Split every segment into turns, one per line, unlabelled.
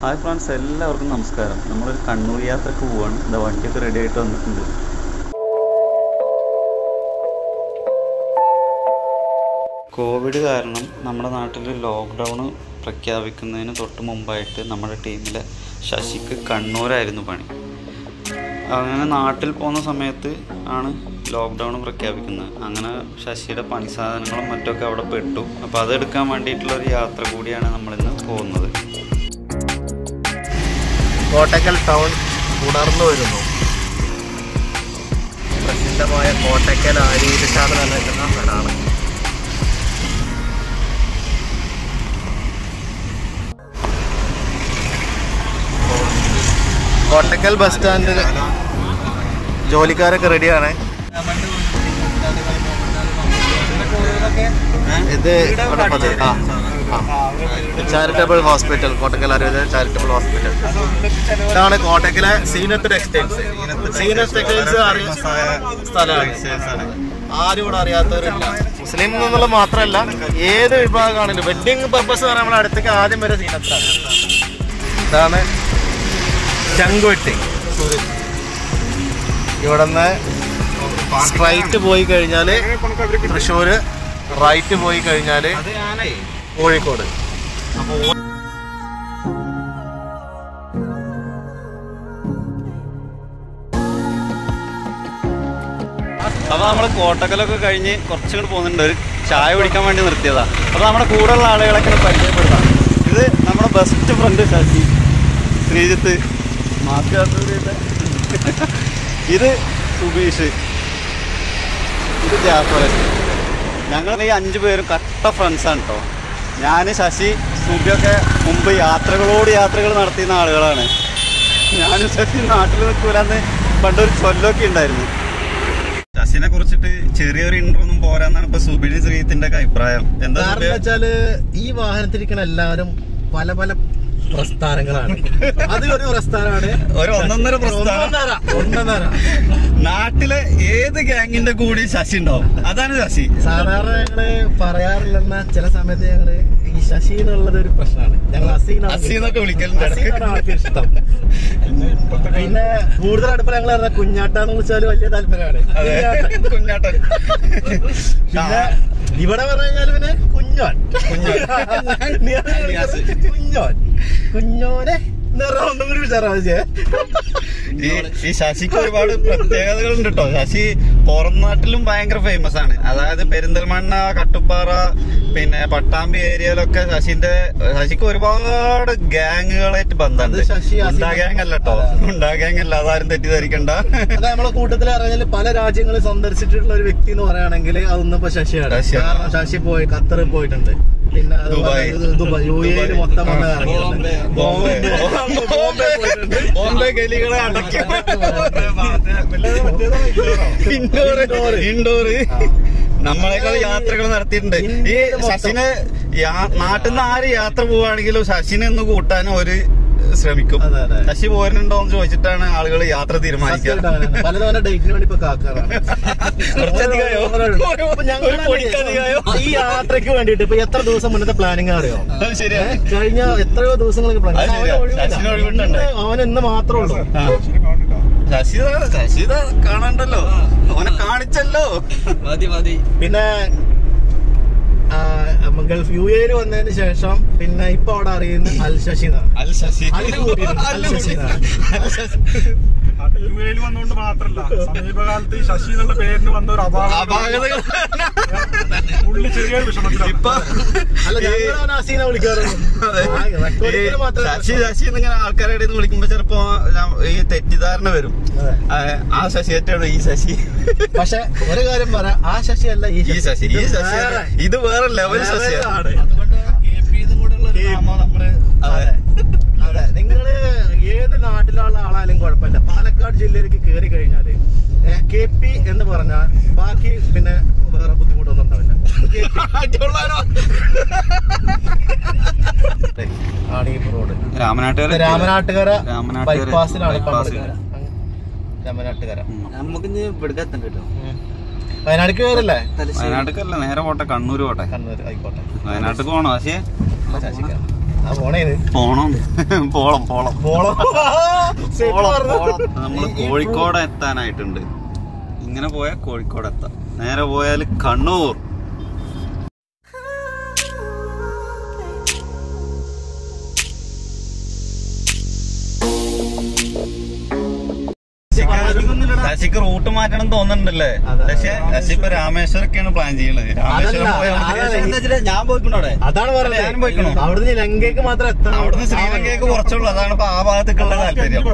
Hi friends എല്ലാവർക്കും നമസ്കാരം നമ്മളൊരു കണ്ണൂർ യാത്രക്ക് പോവാണ് എന്താ വണ്ടിയൊക്കെ റെഡി ആയിട്ട് വന്നിട്ടുണ്ട് കോവിഡ് കാരണം നമ്മുടെ നാട്ടിൽ ലോക്ക്ഡൗൺ പ്രഖ്യാപിക്കുന്നതിന് തൊട്ട് മുമ്പായിട്ട് നമ്മുടെ ടീമിലെ ശശിക്ക് കണ്ണൂരായിരുന്നു പണി അങ്ങനെ നാട്ടിൽ പോകുന്ന സമയത്ത് ആണ് ലോക്ക്ഡൗൺ പ്രഖ്യാപിക്കുന്നത് അങ്ങനെ ശശിയുടെ പണി സാധനങ്ങളും മറ്റൊക്കെ അവിടെ പെട്ടു അപ്പോൾ അതെടുക്കാൻ വേണ്ടിയിട്ടുള്ള ഒരു യാത്ര കൂടിയാണ് നമ്മളിന്ന് പോകുന്നത്
കോട്ടക്കൽ ടൗൺ ഉണർന്നു വരുന്നു പ്രസിദ്ധമായ കോട്ടക്കൽ ആര്യശാല നിലനിൽക്കുന്ന സ്ഥലമാണ് കോട്ടക്കൽ ബസ് സ്റ്റാൻഡിൽ ജോലിക്കാരൊക്കെ റെഡിയാണ് ഇത് ഇവിടെ പദ്ധതി. ആ ചാരിറ്റബിൾ ഹോസ്പിറ്റൽ കോട്ടക്കൽ ആരോഗ്യ ചാരിറ്റബിൾ ഹോസ്പിറ്റൽ ഇതാണ് കോട്ടക്കലെ സീനത്ത് ടെക്സ്റ്റൈൽസ് സീനത്ത് ടെക്സ്റ്റൈൽസ് അറിയുന്ന സ്ഥലമാണ് ആരും ഇവിടെ അറിയാത്തവരില്ല മുസ്ലിം എന്നുള്ള മാത്രമല്ല ഏത് വിഭാഗമാണെങ്കിലും വെഡിങ് പർപ്പസ് പറഞ്ഞാൽ നമ്മുടെ അടുത്തേക്ക് ആദ്യം വരെ സീനത്താണ് ഇതാണ് ചങ്കുവെട്ടി ഇവിടുന്ന് സ്ട്രൈറ്റ് പോയി കഴിഞ്ഞാൽ തൃശ്ശൂര് റൈറ്റ് പോയി കഴിഞ്ഞാൽ കോഴിക്കോട് അപ്പോൾ
അപ്പോൾ നമ്മൾ കോട്ടക്കലൊക്കെ കഴിഞ്ഞ് കുറച്ചുകൂടി പോകുന്നുണ്ട് ഒരു ചായ കുടിക്കാൻ വേണ്ടി നിർത്തിയതാ അപ്പോൾ നമ്മുടെ കൂടെയുള്ള ആളുകളൊക്കെ ഒന്ന് പരിചയപ്പെടുത്താം ഇത് നമ്മുടെ best friend Sasi Sreejith mask കാത്തൂരിയുടെ. ഇത് സുബീഷ് ഇത് ജാഫർ ഞങ്ങൾ ഈ അഞ്ച് പേരും കട്ട ഫ്രണ്ട്സാണ് കേട്ടോ ഞാൻ ശശി സുബിയൊക്കെ മുമ്പ് യാത്രകളോട് യാത്രകൾ നടത്തിയുന്ന ആളുകളാണ് ഞാനും ശശി നാട്ടിൽ നിൽക്കൂലെന്ന് പണ്ടൊരു ചൊല്ലൊക്കെ ഉണ്ടായിരുന്നു ശശിനെ കുറിച്ചിട്ട് ചെറിയൊരു ഇന്റർ ഒന്നും പോരാന്നാണ് ഇപ്പൊ സുബിനി ശ്രീത്തിന്റെ ഒക്കെ അഭിപ്രായം എന്താ
കാരണം
സുബിയ?
വെച്ചാല് ഈ വാഹനത്തിരിക്കുന്ന എല്ലാവരും പല പല പ്രസ്ഥാനങ്ങളാണ് അതിലൊരു പ്രസ്ഥാനമാണ്
ഒരു ഒന്നൊന്നര പ്രസ്ഥാനം
ഒന്നൊന്നര ഒന്നൊന്നര
നാട്ടിലെ ഏത് ഗ്യാങ്ങിന്റെ കൂടി ശശി ഉണ്ടാവും അതാണ് ശശി
സാധാരണ ഞങ്ങള് പറയാറില്ലെന്ന ചില സമയത്ത് ഞങ്ങള് ഈ ശശി എന്നുള്ളത് ഒരു പ്രശ്നമാണ് ഞങ്ങൾ അസീനാണ്
അസി എന്നൊക്കെ വിളിക്കലുണ്ട് ഇടയ്ക്ക്.
അസീനാണ് ആൾക്ക് ഇഷ്ടം പിന്നെ കൂടുതൽ അടുപ്പം ഞങ്ങൾ പറഞ്ഞ കുഞ്ഞാട്ടാന്ന് വിളിച്ചാൽ വലിയ താല്പര്യമാണ്
അതെ
കുഞ്ഞാട്ടൻ.
കുഞ്ഞാട്ടൻ
പിന്നെ ഇവിടെ പറഞ്ഞു കഴിഞ്ഞാൽ പിന്നെ കുഞ്ഞോൻ
കുഞ്ഞോൻ.
നീ അത്
നിയാസ്.
കുഞ്ഞോൻ കുഞ്ഞോനെ നിറം ഒന്നും കൂടി വിചാരാ
ഈ ഈ ശശിക്ക് ഒരുപാട് പ്രത്യേകതകളുണ്ട് കേട്ടോ ശശി പുറം നാട്ടിലും ഭയങ്കര ഫേമസ് ആണ് അതായത് പെരിന്തൽമണ്ണ കട്ടുപ്പാറ പിന്നെ പട്ടാമ്പി ഏരിയയിലൊക്കെ ശശിന്റെ ശശിക്ക് ഒരുപാട് ഗ്യാങ്ങുകളായിട്ട് ബന്ധമുണ്ട്
അത് ശശി ആസിഫ്
ഗുണ്ടാ ഗ്യാങ് അല്ല കേട്ടോ ഗുണ്ടാ ഗ്യാങ് അല്ല അതാരും തെറ്റിദ്ധരിക്കണ്ട
അതെ നമ്മളെ കൂട്ടത്തിൽ അറിഞ്ഞാൽ പല രാജ്യങ്ങളിൽ സന്ദർശിച്ചിട്ടുള്ള ഒരു വ്യക്തി എന്ന് പറയുകയാണെങ്കിൽ അതൊന്നും ഇപ്പൊ ശശിയാണ്
ശശിയാണ്.
കാരണം ശശി പോയി ഖത്തറിൽ പോയിട്ടുണ്ട് പിന്നെ അതുപോലെ
ദുബായ്.
ഇത് ദുബായ് യു എയിൽ മൊത്തം വന്ന് ഇറങ്ങിയിട്ടുണ്ട്
ബോംബെ
ബോംബെ പോയിട്ടുണ്ട്
ബോംബെ ഗലികളെ അടക്കി
ഇൻഡോർ.
ഇൻഡോർ ഇൻഡോർ നമ്മളെക്കാൾ യാത്രകൾ നടത്തിയിട്ടുണ്ട് ഈ
ഇന്ത്യയില് മൊത്തം.
ശശിനെ യാ- നാട്ടിൽ നിന്ന് ആര് യാത്ര പോവുകയാണെങ്കിലും ശശിനെ ഒന്ന് കൂട്ടാൻ ഒരു ശ്രമിക്കും
അതെ, അതെ.
ശശി പോരുന്നുണ്ടോ എന്ന് ചോദിച്ചിട്ടാണ് ആളുകൾ യാത്ര തീരുമാനിക്കുക
സത്യമായിട്ട് അങ്ങനെയാണ്. പലതവണ ഡേറ്റിന് വേണ്ടി ഇപ്പൊ കാക്കാറാണ്
കുറച്ചധികമായോ?
ഇപ്പൊ ഞങ്ങൾ
ഒരു പൊടിക്കധികമായോ?
ഈ യാത്രക്ക് വേണ്ടിട്ട് ഇപ്പൊ എത്ര ദിവസം മുന്നത്തെ പ്ലാനിങ് അറിയോ
അത് ശരിയാ
ഏ, കഴിഞ്ഞ എത്രയോ ദിവസങ്ങൾക്ക് പ്ലാൻ
അത് ശരിയാ. ശശിന് ഒഴിവുണ്ട്.
അവൻ ഇന്ന് മാത്രമേ ഉള്ളൂ
ആ. ശശി ദാ- ശശി ദാ കാണണ്ടല്ലോ അവനെ കാണിച്ചല്ലോ
മതി മതി
പിന്നെ ആ, ഗൾഫ് യു എയിൽ വന്നതിന് ശേഷം പിന്നെ ഇപ്പൊ അവിടെ അറിയുന്ന അൽ ശശി എന്നാണ്
അൽ ശശി
അതിൽ കൂട്ടിയിട്ടുണ്ട്. അൽ ശശി എന്നാണ്.
അൽ ശശി.
അത് യു എയിൽ വന്നുകൊണ്ട് മാത്രല്ല സമീപകാലത്ത് ഈ ശശി എന്നുള്ള പേരിന് വന്ന ഒരു അപാകത
അപാകതകൾ
പുള്ളി ചെറിയൊരു വിഷമത്തിലാണ്
ഇപ്പൊ
അല്ല
ഈ-
ഞങ്ങളാണ് അസീനെ വിളിക്കാറുള്ളത്
അതെ.
ആ, recording ല്
ഈ
മാത്രമേ
ശശി ശശി എന്നിങ്ങനെ ആൾക്കാരുടെ ഇടയിൽ നിന്ന് വിളിക്കുമ്പോ ചിലപ്പോ ഞാൻ- ഈ തെറ്റിദ്ധാരണ വരും
അതെ.
ആ, ആ ശശിയായിട്ടാണ് ഈ ശശി
പക്ഷെ ഒരു കാര്യം പറ ആ ശശി അല്ല ഈ
ഈ ശശി ഈ
ഇത്
ശശി
വേറെ.
ഇത് വേറെ ലെവൽ
വേറെ
ശശിയാണ്
ആണ്.
അതുകൊണ്ട് കെ പി ഇതും കൂടെ ഉള്ള ഒരു നാമം നമ്മള്
അതെ
അതെ നിങ്ങള് ഏത് നാട്ടിലുള്ള ആളായാലും കുഴപ്പമില്ല പാലക്കാട് ജില്ലയിലേക്ക് കയറി കഴിഞ്ഞാല് കെ പി എന്ന് പറഞ്ഞാൽ ബാക്കി പിന്നെ വേറെ ബുദ്ധിമുട്ടൊന്നും ഉണ്ടാവില്ല ആണിയപ്പ് റോഡ്
രാമനാട്ടുകര
രാമനാട്ടുകര
രാമനാട്ടുകര
ബൈപ്പാസിലാണ് ഇപ്പൊ
bypass.
നമ്മള് രാമനാട്ടുകര
നമുക്ക് ഇനി ഇവിടേക്ക് എത്തണ്ട കേട്ടോ
ഉം. വയനാട്ടിക്ക് കയറല്ലേ
തലശ്ശേരി
വയനാട്ടിക്കല്ല നേരെ പോട്ടെ കണ്ണൂര് പോട്ടെ
കണ്ണൂർ ആയിക്കോട്ടെ
വയനാട്ടിക്ക് പോണോ പക്ഷേ
ശശിക്കാം ആ പോണേന്
പോണം പോളം പോളം
പോളം
പോളം പോളം നമ്മൾ കോഴിക്കോട് എത്താനായിട്ടുണ്ട് ഇങ്ങനെ പോയാൽ കോഴിക്കോട് എത്താം നേരെ പോയാൽ കണ്ണൂർ ശശിക്ക് റൂട്ട് മാറ്റണം തോന്നുന്നുണ്ടല്ലേ
അതെ.
പക്ഷെ ശശി ഇപ്പൊ രാമേശ്വരൊക്കെയാണ് പ്ലാൻ ചെയ്യുന്നത് രാമേശ്വരം
അതല്ല,
പോയാൽ നമുക്ക്
അതല്ല,
എന്താ വെച്ചാ ഞാൻ പോയിക്കണോ അവിടെ
അതാണ്
ഞാനും
പറഞ്ഞത്
പോയിക്കണു.
അവിടുന്ന് ലങ്കയ്ക്ക് മാത്രം എത്തണം
അവിടുന്ന് ശ്രീലങ്കയ്ക്ക് കുറച്ചുള്ളൂ അതാണ് ഇപ്പൊ ആ ഭാഗത്തേക്കുള്ള താല്പര്യം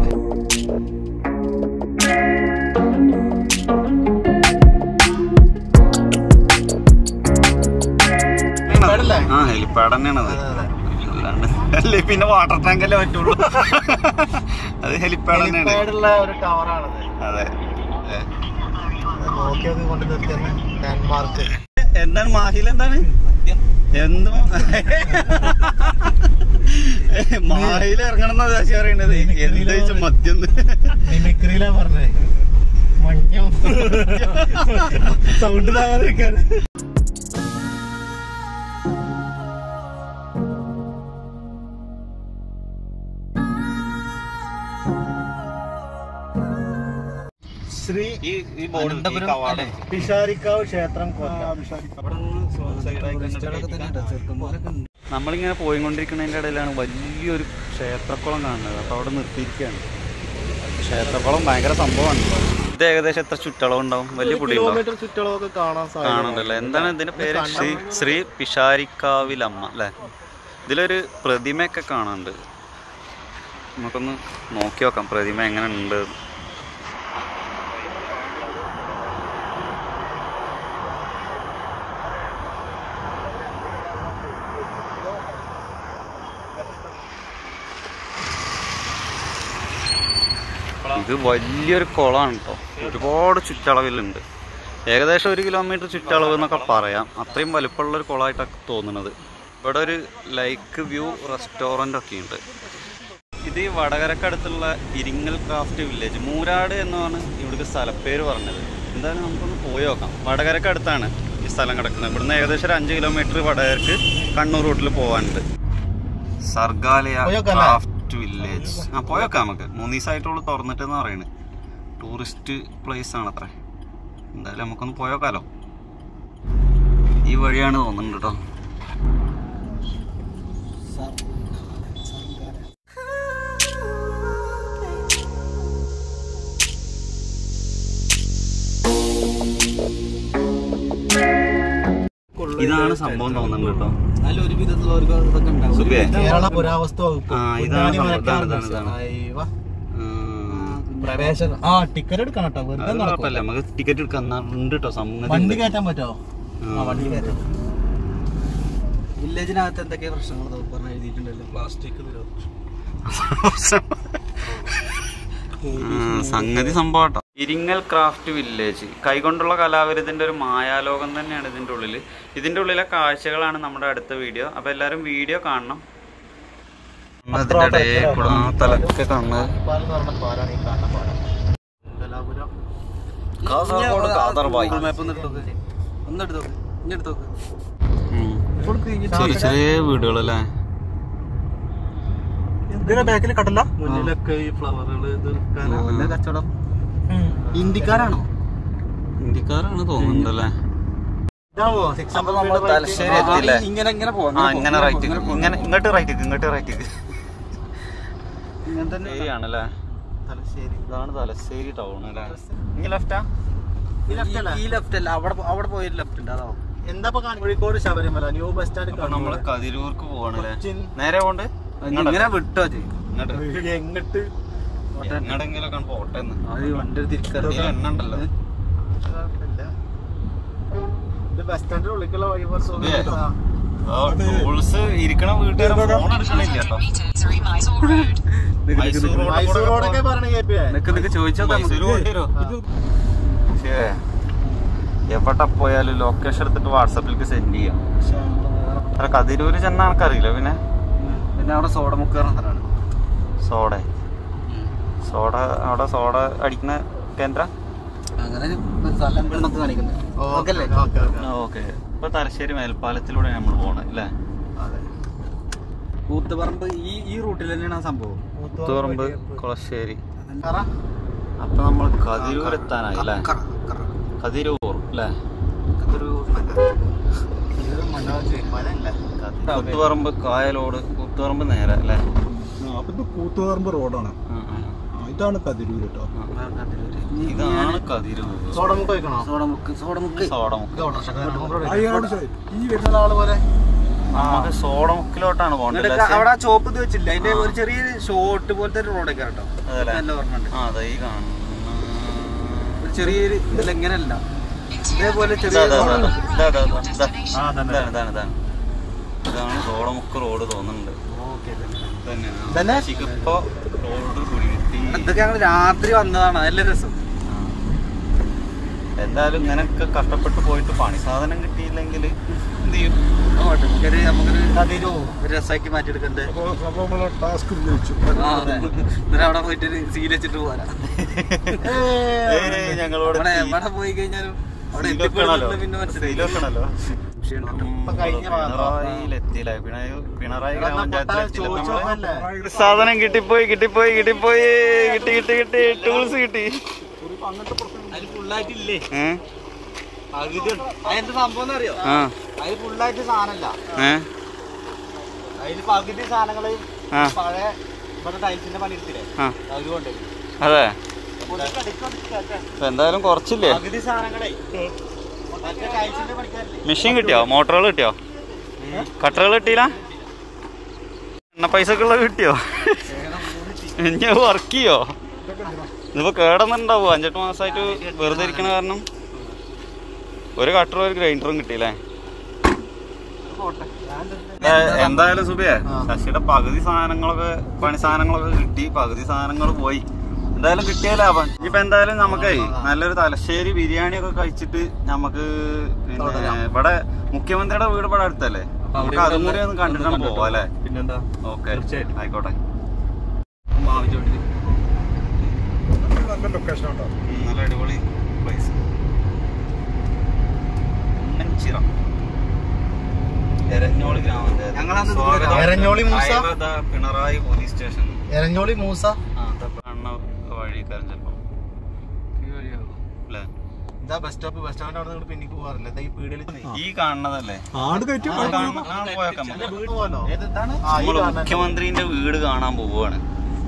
ഹെലിപ്പാഡല്ലേ?
ആ ഹെലിപ്പാഡ് തന്നെയാണത്
അതെ, അതെ.
അല്ലാണ്ട് അല്ലേ പിന്നെ വാട്ടർ ടാങ്ക് അല്ലേ പറ്റുള്ളൂ അത് ഹെലിപ്പാഡ് തന്നെയാണ്
ഹെലിപ്പാഡുള്ള ഒരു ടവറാണത്
അതെ ഏ.
നോക്കിയൊക്കെ കൊണ്ട് നിർത്തിയ ലാൻഡ്മാർക്ക്
എന്താണ് മാഹിൽ എന്താണ് എന്തോ മാഹിൽ ഇറങ്ങണം എന്നാ ശശി പറയണത് എന്ത് വെച്ച മദ്യം
മിമിക്രിയിലാ പറഞ്ഞേ മഞ്ഞം സൗണ്ട് താകാതിരിക്കാൻ ശ്രീ
ഈ ഈ ബോർഡ് ഈ കവാടം
പിഷാരിക്കാവ് ക്ഷേത്രം കൊല്ലം
ചെറുക്കന്മാരൊക്കെ ഉണ്ട്
നമ്മളിങ്ങനെ പോയിക്കൊണ്ടിരിക്കുന്നതിൻ്റെ ഇടയിലാണ് വലിയൊരു ക്ഷേത്രക്കുളം കാണുന്നത് അപ്പോൾ അവിടെ നിർത്തിയിരിക്കുകയാണ് ക്ഷേത്രക്കുളം ഭയങ്കര സംഭവമാണ് ഇത് ഏകദേശം എത്ര ചുറ്റളവ് ഉണ്ടാവും വലിയ പൊടി ഉണ്ടാവും
കിലോമീറ്റർ ചുറ്റളവൊക്കെ കാണാൻ
കാണുന്നുണ്ടല്ലോ എന്താണ് ഇതിന്റെ പേര് ശ്രീ ശ്രീ പിഷാരിക്കാവിലമ്മ അല്ലേ ഇതിലൊരു പ്രതിമയൊക്കെ കാണാനുണ്ട് നമുക്കൊന്ന് നോക്കി നോക്കാം പ്രതിമ എങ്ങനെ ഉണ്ട് ഇത് വലിയൊരു കുളമാണ് കേട്ടോ ഒരുപാട് ചുറ്റളവിലുണ്ട് ഏകദേശം ഒരു കിലോമീറ്റർ ചുറ്റളവ് എന്നൊക്കെ പറയാം അത്രയും വലിപ്പമുള്ള ഒരു കുളമായിട്ടൊക്കെ തോന്നുന്നത് ഇവിടെ ഒരു ലൈക്ക് വ്യൂ റെസ്റ്റോറൻ്റ് ഒക്കെ ഉണ്ട് ഇത് ഈ വടകരക്കടുത്തുള്ള ഇരിങ്ങൽ ക്രാഫ്റ്റ് വില്ലേജ് മൂരാട് എന്നാണ് ഇവിടുത്തെ സ്ഥലപ്പേര് പറഞ്ഞത് എന്തായാലും നമുക്കൊന്ന് പോയി നോക്കാം വടകരക്കടുത്താണ് ഈ സ്ഥലം കിടക്കുന്നത് ഇവിടുന്ന് ഏകദേശം ഒരു അഞ്ച് കിലോമീറ്റർ വടകരക്ക് കണ്ണൂർ റൂട്ടിൽ പോകാനുണ്ട് സർഗാലയ
പോയോക്കാം അല്ലേ?
ക്രാഫ്റ്റ് വില്ലേജ് ആ പോയൊക്കെ നമുക്ക് മൂന്ന് ദിവസമായിട്ടുള്ളൂ തുറന്നിട്ടെന്ന് പറയുന്നത് ടൂറിസ്റ്റ് പ്ലേസ് ആണ് അത്ര എന്തായാലും നമുക്കൊന്ന് പോയോക്കാലോ ഈ വഴിയാണ് തോന്നുന്നുണ്ട് കേട്ടോ ഇതാണ് സംഭവം തോന്നുന്നുണ്ട് കേട്ടോ
എന്നാലും ഒരു വിധത്തിലുള്ളവർക്ക് ഇതൊക്കെ ഉണ്ടാവും
സുഖേ?
കേരള പുരാവസ്തു വകുപ്പ്
ആ, ഇതാണ്
കുഞ്ഞാണി
സംഭവം.
മരക്കാർ
ഇതാണ്, ഇതാണ്.
അയ്യവ.
ഉം.
പ്രവേശനം ആ ടിക്കറ്റ് എടുക്കണം കേട്ടോ വെറുതെ
അത്
നടക്കും.
കുഴപ്പമില്ല നമുക്ക് ടിക്കറ്റ് എടുക്കാൻ ഉണ്ട് കേട്ടോ സംഗതി
വണ്ടി
ഉണ്ട്.
കയറ്റാൻ പറ്റോ ആ വണ്ടി കയറ്റാം
വില്ലേജിനകത്ത് എന്തൊക്കെ പ്രശ്നങ്ങൾ പറഞ്ഞ് എഴുതിയിട്ടുണ്ടല്ലോ പ്ലാസ്റ്റിക്
ഉം, സംഗതി സംഭവം കേട്ടോ ഇരിങ്ങൽ ക്രാഫ്റ്റ് വില്ലേജ് കൈകൊണ്ടുള്ള കലാവിരുതിന്റെ ഒരു മായാലോകം തന്നെയാണ് ഇതിന്റെ ഉള്ളിൽ ഇതിന്റെ ഉള്ളിലെ കാഴ്ചകളാണ് നമ്മുടെ അടുത്ത വീഡിയോ അപ്പൊ എല്ലാരും വീഡിയോ കാണണം അതിന്റെ ഇടയിൽ കൂടെ ആ തലക്കെ കാണുന്നത്
പാലെന്ന് പറഞ്ഞ പാലാണ് ഈ കാണുന്ന പാലം കലാപുരം
കാസർഗോഡ് കാതർബായ്
മാപ്പ് ഒന്ന് എടുത്തോക്ക് ഒന്ന് എടുത്തോക്ക് ഇനി എടുത്തോക്ക്
ഉം. ചെറിയ ചെറിയ വീടുകളല്ലേ
ഇതിന്റെ ബാക്കിൽ കടല മുന്നിലൊക്കെ ഈ ഫ്ലവറുകൾ ഇത്
നല്ല കച്ചവടം
ഹിന്ദിക്കാരാണോ
ഇന്ത്യക്കാരാണ് തോന്നുന്നുണ്ടല്ലേ
ഇതാവോ സിക്സ്
അപ്പൊ നമ്മള് തലശ്ശേരി എത്തിയില്ലേ
ഇങ്ങനെ ഇങ്ങനെ പോവാം
ആ ഇങ്ങനെ റൈറ്റ് ഇങ്ങനെ ഇങ്ങോട്ട് റൈറ്റ് ഇങ്ങോട്ട് റൈറ്റ്
ഇങ്ങനെ തന്നെ
ശരിയാണല്ലേ
തലശ്ശേരി
ഇതാണ് തലശ്ശേരി ടൗൺ അല്ലേ ഇനി ലെഫ്റ്റാ
ഈ left അല്ലേ?
ഈ ലെഫ്റ്റ് അല്ല അവിടെ അവിടെ പോയി ലെഫ്റ്റ് ഉണ്ട് അതാവും
എന്താ ഇപ്പൊ കാണി- Kozhikode Sabarimala new bus stand
അപ്പൊ നമ്മള് കതിരൂർക്ക് പോവാണല്ലേ
കൊച്ചിൻ.
നേരെ പോണ്ട്
ഇങ്ങനെ വിട്ടോ ചെയ്യും
ഇങ്ങോട്ട്
എങ്ങട്ട്
എങ്ങടെങ്കിലൊക്കെ പോട്ടെ എന്ന്
അത് വണ്ടി തിരിക്കറി
ഇതിൽ എണ്ണ ഉണ്ടല്ലോ
ഇത് ബസ് സ്റ്റാൻഡിന്റെ ഉള്ളിലേക്കുള്ള വഴി
ഇതേ? ടൂൾസ് ഇരിക്കണ വീട്ടുകാരെ ഫോൺ എടുക്കണില്ല കേട്ടോ മൈസൂർ road
മൈസൂർ
കൂടെ
റോഡൊക്കെ പറഞ്ഞ കേൾപ്പിയേ
നിനക്ക് നിനക്ക് ചോദിച്ചാൽ
മൈസൂർ കൊണ്ടുവരോ പക്ഷേ എവിടെ പോയാലും ലൊക്കേഷൻ എടുത്തിട്ട് വാട്സാപ്പിലേക്ക് സെൻഡ് ചെയ്യാം അല്ല കതിരൂര് ചെന്ന ആൾക്കറിയില്ല പിന്നെ
പിന്നെ അവിടെ സോഡ മുക്കാറ് സ്ഥലമാണ്
സോഡ സോഡ അവിടെ സോഡ അടിക്കുന്ന കേന്ദ്ര
അങ്ങനെ ഒരു സ്ഥലം നമുക്ക് കാണിക്കുന്നത് ഓക്കെ അല്ലേ
ഓക്കെ ഓക്കെ
ഓക്കെ ഇപ്പൊ തലശ്ശേരി മേൽപ്പാലത്തിലൂടെ നമ്മൾ പോണേ അല്ലേ
അതെ
കൂത്തുപറമ്പ് ഈ ഈ റൂട്ടിൽ തന്നെയാണ് ആ സംഭവം
കൂത്തുപറമ്പ് കൊളശ്ശേരി അപ്പൊ നമ്മൾ കതിരൂർ എത്താനായി അല്ലേ
കറ, കറ.
കതിരൂർ അല്ലേ
അതൊരു
കൂത്തുപറമ്പ് കായലോട് കൂത്തുപറമ്പ് നേരെ അല്ലേ
അപ്പൊ ഇത് കൂത്തുപറമ്പ് റോഡാണ്
ആ, ആ,
ആ, ഇതാണ് കതിരൂർ കേട്ടോ
ആ. ഇതാണ് കതിരൂർ
സോഡമുക്ക് വയ്ക്കണോ
സോഡമുക്ക് സോഡമുക്ക്
സോടമുക്ക്
അയ്യോട് ചോദി.
ഈ വരുന്ന ആള് പോലെ
നമുക്ക് സോടമുക്കിലോട്ടാണ് പോകേണ്ടത്
എന്നിട്ട് അവിടെ ആ ചോപ്പ് ഇത് വെച്ചില്ല അതിന്റെ ഒരു ചെറിയ ഷോർട്ട് പോലത്തെ ഒരു റോഡൊക്കെ കേട്ടോ
അതല്ലേ?
നല്ല ഓർമ്മയുണ്ട്
ആ അതാ ഈ കാണുന്ന
ഒരു ചെറിയൊരു ഇതിൽ എങ്ങനെയല്ല ഇതേപോലെ
ഇതാ,
ചെറിയ
ഇതാ, ഇതാ,
റോഡ്.
ഇതാ, ഇതാ, ഇതാ, ഇതാ. ഇതാണ്, ഇതാണ്, ഇതാണ്. ഇതാണ് സോടമുക്ക് റോഡ് തോന്നുന്നുണ്ട് തന്നെ
തന്നെ?
ഇപ്പൊ റോഡ് കുടി കിട്ടി
ഇതൊക്കെ ഞങ്ങൾ രാത്രി വന്നതാണ് നല്ല രസം
ആ. എന്തായാലും ഇങ്ങനെയൊക്കെ കഷ്ടപ്പെട്ട് പോയിട്ട് പണി സാധനം കിട്ടിയില്ലെങ്കിൽ എന്ത് ചെയ്യും
അങ്ങോട്ട് നമുക്കൊരു നമുക്കൊരു ഒരു രസമാക്കി മാറ്റിയെടുക്കണ്ടേ
അപ്പൊ അപ്പൊ നമ്മളെ ടാസ്ക് വിജയിച്ചു
ആ, അതെ. എന്നിട്ട് അവിടെ പോയിട്ട് ഒരു സീൽ വെച്ചിട്ട് പോരാ
ഏയ് ഞങ്ങളോട്
അവിടെ എവിടെ പോയി കഴിഞ്ഞാലും അവിടെ
സീൽ വെക്കണല്ലോ.
എത്തിപ്പെടുന്നത് പിന്നെ മനസ്സിലായി
സീൽ വെക്കണല്ലോ.
ഇപ്പൊ കഴിഞ്ഞ മാസം.
പിണറായിലെത്തിയില്ലേ പിണറായി പിണറായി
ഇവിടെ
ഗ്രാമപഞ്ചായത്തിലെത്തിയില്ലേ നമ്മള്?
ചോദിച്ചോക്കല്ലേ?
സാധനം കിട്ടിപ്പോയി കിട്ടിപ്പോയി കിട്ടിപ്പോയി കിട്ടി കിട്ടി കിട്ടി ടൂൾസ് കിട്ടി
അതിൽ ഫുള്ളായിട്ടില്ലേ
ഏ?
പകുതി അതിന്റെ സംഭവം അറിയോ
ആ
അതിൽ ഫുള്ളായിട്ട് സാധനമല്ല
ഏ
അതിൽ പകുതി സാധനങ്ങള്
ആ
പഴയ ഇവിടെ ടൈൽസിന്റെ പണി എടുത്തില്ലേ
ആ
അവര് കൊണ്ടുപോയി
അതെ
ഒതുക്കി അടിക്ക് ഒതുക്കി കേട്ടോ.
ഇപ്പൊ എന്തായാലും കുറച്ചില്ലേ
പകുതി സാധനങ്ങളെ മറ്റേ ടൈൽസിന്റെ പണിക്കാരില്ലേ
മെഷീൻ കിട്ടിയോ മോട്ടറുകൾ കിട്ടിയോ കട്ടറുകൾ കിട്ടിയില്ല എണ്ണ പൈസ ഉള്ളത് കിട്ടിയോ ഇനി വർക്ക് ചെയ്യോ ഇതിപ്പോ കേടന്നുണ്ടാവോ അഞ്ചെട്ട് മാസമായിട്ട് വെറുതെ ഇരിക്കണ കാരണം ഒരു കട്ടറും ഒരു ഗ്രൈൻഡറും കിട്ടിയില്ലേ ഏ, എന്തായാലും സുബിയെ ശശിയുടെ പകുതി സാധനങ്ങളൊക്കെ പണി സാധനങ്ങളൊക്കെ കിട്ടി പകുതി സാധനങ്ങൾ പോയി എന്തായാലും കിട്ടിയ ലാഭം ഇപ്പൊ എന്തായാലും നമുക്കേ നല്ലൊരു തലശ്ശേരി ബിരിയാണി ഒക്കെ കഴിച്ചിട്ട് നമുക്ക് പിന്നെ ഇവിടെ മുഖ്യമന്ത്രിയുടെ വീട് ഇവിടെ അടുത്തല്ലേ നമുക്ക് അതും കൂടി ഒന്ന് കണ്ടിട്ടാണ് പോവാ അല്ലേ
പിന്നെന്താ
ഓക്കെ ആയിക്കോട്ടെ
നല്ല ലൊക്കേഷൻ ഉണ്ടോ
ഉം, നല്ല അടിപൊളി പ്ലേസ് ഉമ്മൻചിറ എരഞ്ഞോളി ഗ്രാമപഞ്ചായത്ത്
ഞങ്ങളന്ന്
സ്വാഗതം.
എരഞ്ഞോളി മൂസ?
അയവത പിണറായി പോലീസ് സ്റ്റേഷൻ
എരഞ്ഞോളി മൂസ
ആ അതൊക്കെ കാണുന്ന വഴി കാര്യം ചിലപ്പോ അല്ലേ
ഇതാ ബസ് സ്റ്റോപ്പ് ബസ് സ്റ്റാൻഡ് അവിടെ നിന്ന് പിന്നിക്ക് പോകാറില്ല ഇതാ ഈ പീടിയിൽ
ഈ കാണുന്നതല്ലേ
ആട് കയറ്റി
ആ കാണുന്ന- ആ പോയേക്കാം നമുക്ക്.
പോവാലോ
ഏതാണ്
ആ, ഈ
നമ്മള്
കാണുന്ന-
മുഖ്യമന്ത്രിന്റെ വീട് കാണാൻ പോവാണ്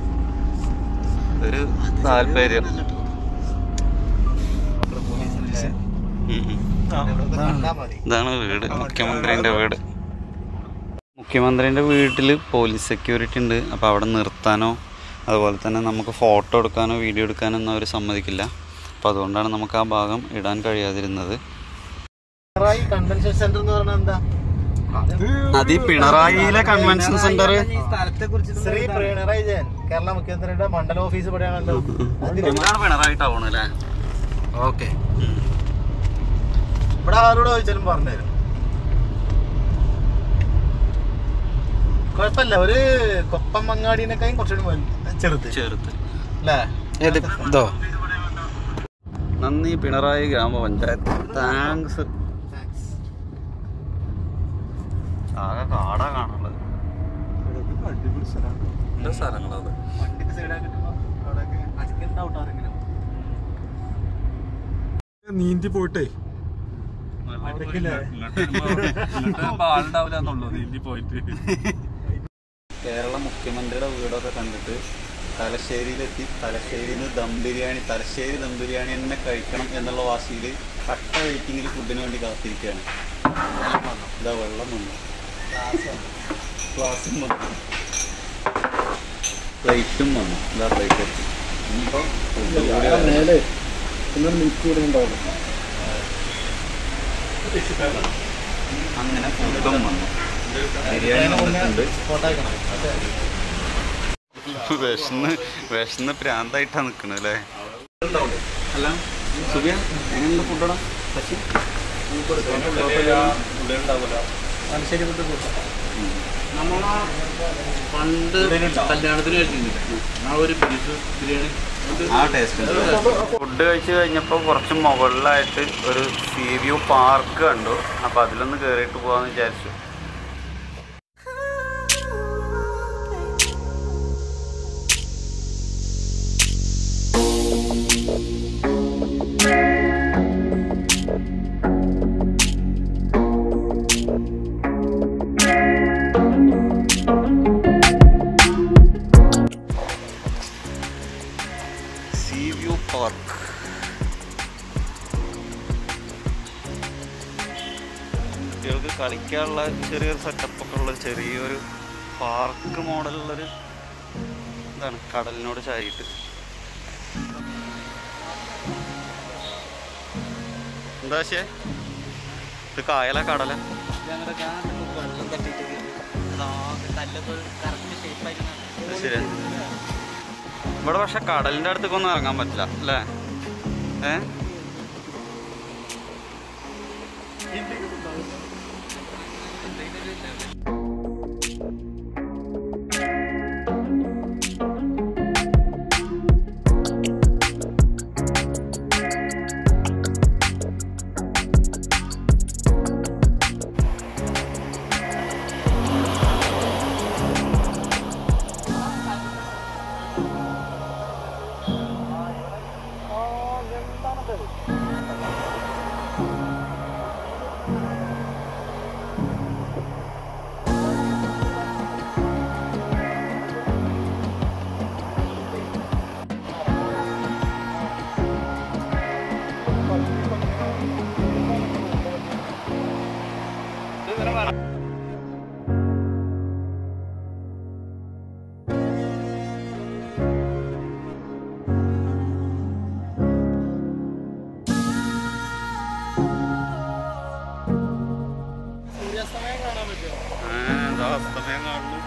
ഒരു താല്പര്യം ഉം, ഉം.
ഇവിടുന്ന് കണ്ടാ മതി
ഇതാണ് വീട് മുഖ്യമന്ത്രിന്റെ വീട് മുഖ്യമന്ത്രിന്റെ വീട്ടിൽ പോലീസ് സെക്യൂരിറ്റി ഉണ്ട് അപ്പോൾ അവിടെ നിർത്താനോ അതുപോലെ തന്നെ നമുക്ക് ഫോട്ടോ എടുക്കാനോ വീഡിയോ എടുക്കാനോ ഒന്നും അവർ സമ്മതിക്കില്ല അപ്പോൾ അതുകൊണ്ടാണ് നമുക്ക് ആ ഭാഗം ഇടാൻ കഴിയാതിരുന്നത്
പിണറായി കൺവെൻഷൻ സെന്റർ എന്ന് പറഞ്ഞാൽ എന്താ
അത് ഈ പിണറായിയിലെ കൺവെൻഷൻ സെന്റർ
ഈ സ്ഥലത്തെ കുറിച്ച്
ശ്രീ പിണറായി വിജയൻ കേരള മുഖ്യമന്ത്രിയുടെ മണ്ഡല ഓഫീസ് ഇവിടെയാണല്ലോ
ഇതാണ് പിണറായി ടൗൺ അല്ലേ
ഓക്കെ ഇവിടെ ആരോട് ചോദിച്ചാലും പറഞ്ഞുതരും കുഴപ്പമില്ല ഒരു കൊപ്പം മങ്ങാടിനേക്കാളും കുറച്ചുകൂടി വലുത്. ചെറുത്
ചെറുത്ത്
അല്ലേ
ഇതോ
നന്ദി പിണറായി ഗ്രാമപഞ്ചായത്ത് താങ്ക്സ് ആകെ കാടാ കാണുള്ളത്
അടിപൊളി സ്ഥലമാണ്
സ്ഥലങ്ങളത്
വണ്ടിക്ക് സൈഡാക്കിട്ടുമ്പോ അവിടെയൊക്കെ അടിക്കുന്നുണ്ടാവും ആരെങ്കിലും
നീന്തി പോയിട്ടേ
കേരള മുഖ്യമന്ത്രിയുടെ വീടൊക്കെ കണ്ടിട്ട് തലശ്ശേരിയിലെത്തി തലശ്ശേരിയിൽ നിന്ന് ദം ബിരിയാണി തലശ്ശേരി ദം ബിരിയാണി തന്നെ കഴിക്കണം എന്നുള്ള വാശിയിൽ കട്ട വെയിറ്റിങ്ങിൽ ഫുഡിന് വേണ്ടി കാത്തിരിക്കുകയാണ് ഇതാ വെള്ളം വന്നു ഗ്ലാസും വന്നു പ്ലേറ്റും വന്നു ഇതാ പ്ലേറ്റ് എത്തി ഇനിയിപ്പോൾ ഫുഡ് കൂടി വരണം. അങ്ങനെ ഫുഡും വന്നു ബിരിയാണി വന്നിട്ടുണ്ട്
ഫോട്ടോ അയക്കണം
വിശന്ന് വിശന്ന് പ്രാന്തായിട്ടാ നിക്കണത് അല്ലേ അല്ല സുബിയ എങ്ങനെയുണ്ട് ഫുഡടാ ശശി
മനുഷ്യരെ കൊണ്ട് നമ്മളാ പണ്ട് കല്യാണത്തിന് കഴിച്ചിട്ടുണ്ട് ആ ഒരു ബീഫ് ബിരിയാണി
ആ ടേസ്റ്റ് ഫുഡ് കഴിച്ച് കഴിഞ്ഞപ്പോൾ കുറച്ച് മുകളിലായിട്ട് ഒരു സീ വ്യൂ പാർക്ക് കണ്ടു അപ്പോൾ അതിലൊന്ന് കയറിയിട്ട് പോകാമെന്ന് വിചാരിച്ചു പാർക്ക് കുട്ടികൾക്ക് കളിക്കാനുള്ള ചെറിയൊരു സെറ്റപ്പ് ഒക്കെ ഉള്ള ചെറിയൊരു പാർക്ക് മോഡലുള്ളൊരു ഇതാണ് കടലിനോട് ചാരിയിട്ട് എന്താ ശേ ഇത് കായല കടല
വെള്ളം തട്ടിയിട്ട് അതാകെ കല്ലൊക്കെ കറക്റ്റ് ഷേപ്പായിരുന്നു
അത് ശരിയാ ഇവിടെ പക്ഷെ കടലിന്റെ അടുത്തേക്കൊന്നും ഇറങ്ങാൻ പറ്റില്ല അല്ലേ ഏ അസ്തമയം കാണുന്നു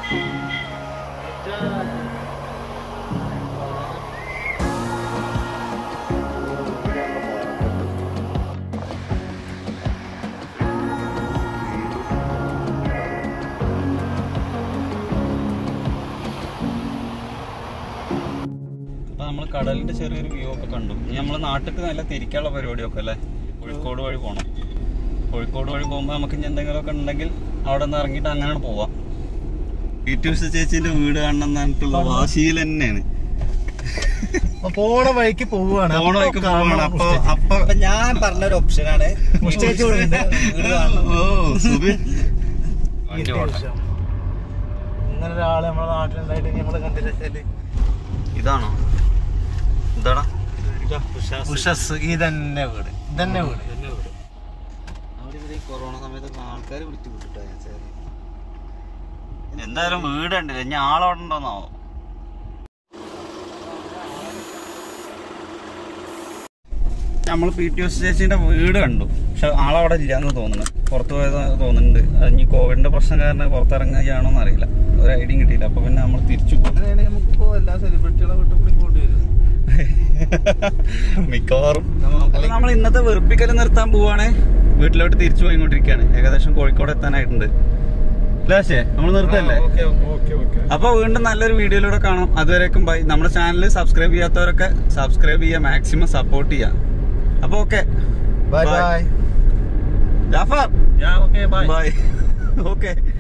അപ്പൊ നമ്മൾ കടലിന്റെ ചെറിയൊരു വ്യൂ ഒക്കെ കണ്ടു ഇനി നമ്മൾ നാട്ടിലേക്ക് നല്ല തിരിക്കാനുള്ള പരിപാടിയൊക്കെ അല്ലേ കോഴിക്കോട് വഴി പോകണം കോഴിക്കോട് വഴി പോകുമ്പോൾ നമുക്ക് ഇനി എന്തെങ്കിലുമൊക്കെ ഉണ്ടെങ്കിൽ അവിടെ നിന്ന് ഇറങ്ങിയിട്ട് അങ്ങനെ പോവാം പീറ്റൂസ് ചേച്ചിന്റെ വീട് കാണണം എന്ന് പറഞ്ഞിട്ടുള്ള വാശിയിൽ തന്നെയാണ്
അപ്പൊ പോണ വഴിക്ക് പോവാണ്
പോണ വഴിക്ക് പോവാണ് അപ്പൊ അപ്പൊ
അപ്പൊ ഞാൻ പറഞ്ഞൊരു ഓപ്ഷനാണ്
മുസ്റ്റേക്ക് ഇവിടെ ഉണ്ട്.
വീട് കാണണം
ഓ സുബി വണ്ടി പോട്ടെ
ഇങ്ങനെ ഒരാള് നമ്മുടെ നാട്ടിലുണ്ടായിട്ട് നമ്മള് കണ്ടില്ല
ഇതാണോ എന്താടാ
ഉഷസ് ഇതന്നെ വീട് ഇതന്നെ വീട്
അവിടെ ഇവിടെ ഈ കൊറോണ സമയത്ത് ആൾക്കാർ വിളിച്ചു വിട്ടിട്ടോ ഞാൻ സാറ്
എന്തായാലും വീട് ഉണ്ടല്ലേ ഇനി ആളവിടെ ഉണ്ടോന്നാവോ നമ്മൾ പി ടി എസ് ചേച്ചിന്റെ വീട് കണ്ടു പക്ഷെ ആളവിടെ ഇല്ലാന്ന് തോന്നുന്നു പുറത്തു പോയത് തോന്നുന്നുണ്ട് അത് ഇനി കോവിഡിന്റെ പ്രശ്നം കാരണം പുറത്തിറങ്ങുകയാണോ എന്നറിയില്ല ഒരു ഐഡിയ കിട്ടിയില്ല അപ്പൊ പിന്നെ നമ്മൾ തിരിച്ചു പോകും
നമുക്കിപ്പോ എല്ലാ സെലിബ്രിറ്റികളെ വീട്ടിൽ കൂടി പോകേണ്ടി വരും
മിക്കവാറും അപ്പൊ നമ്മൾ ഇന്നത്തെ വെറുപ്പിക്കൽ നിർത്താൻ പോവാണ് വീട്ടിലോട്ട് തിരിച്ചു പോയിക്കൊണ്ടിരിക്കുകയാണ് ഏകദേശം കോഴിക്കോട് എത്താനായിട്ടുണ്ട് ലാശേ നമ്മൾ നിർത്തല്ലേ
ഓക്കെ ഓക്കെ ഓക്കെ
അപ്പൊ വീണ്ടും നല്ലൊരു വീഡിയോയിലൂടെ കാണാം അതുവരേക്കും ബൈ നമ്മുടെ ചാനൽ സബ്സ്ക്രൈബ് ചെയ്യാത്തവരൊക്കെ സബ്സ്ക്രൈബ് ചെയ്യുക മാക്സിമം സപ്പോർട്ട് ചെയ്യുക അപ്പൊ okay
bye
Bye.
Bye
Jafar
okay bye
bye okay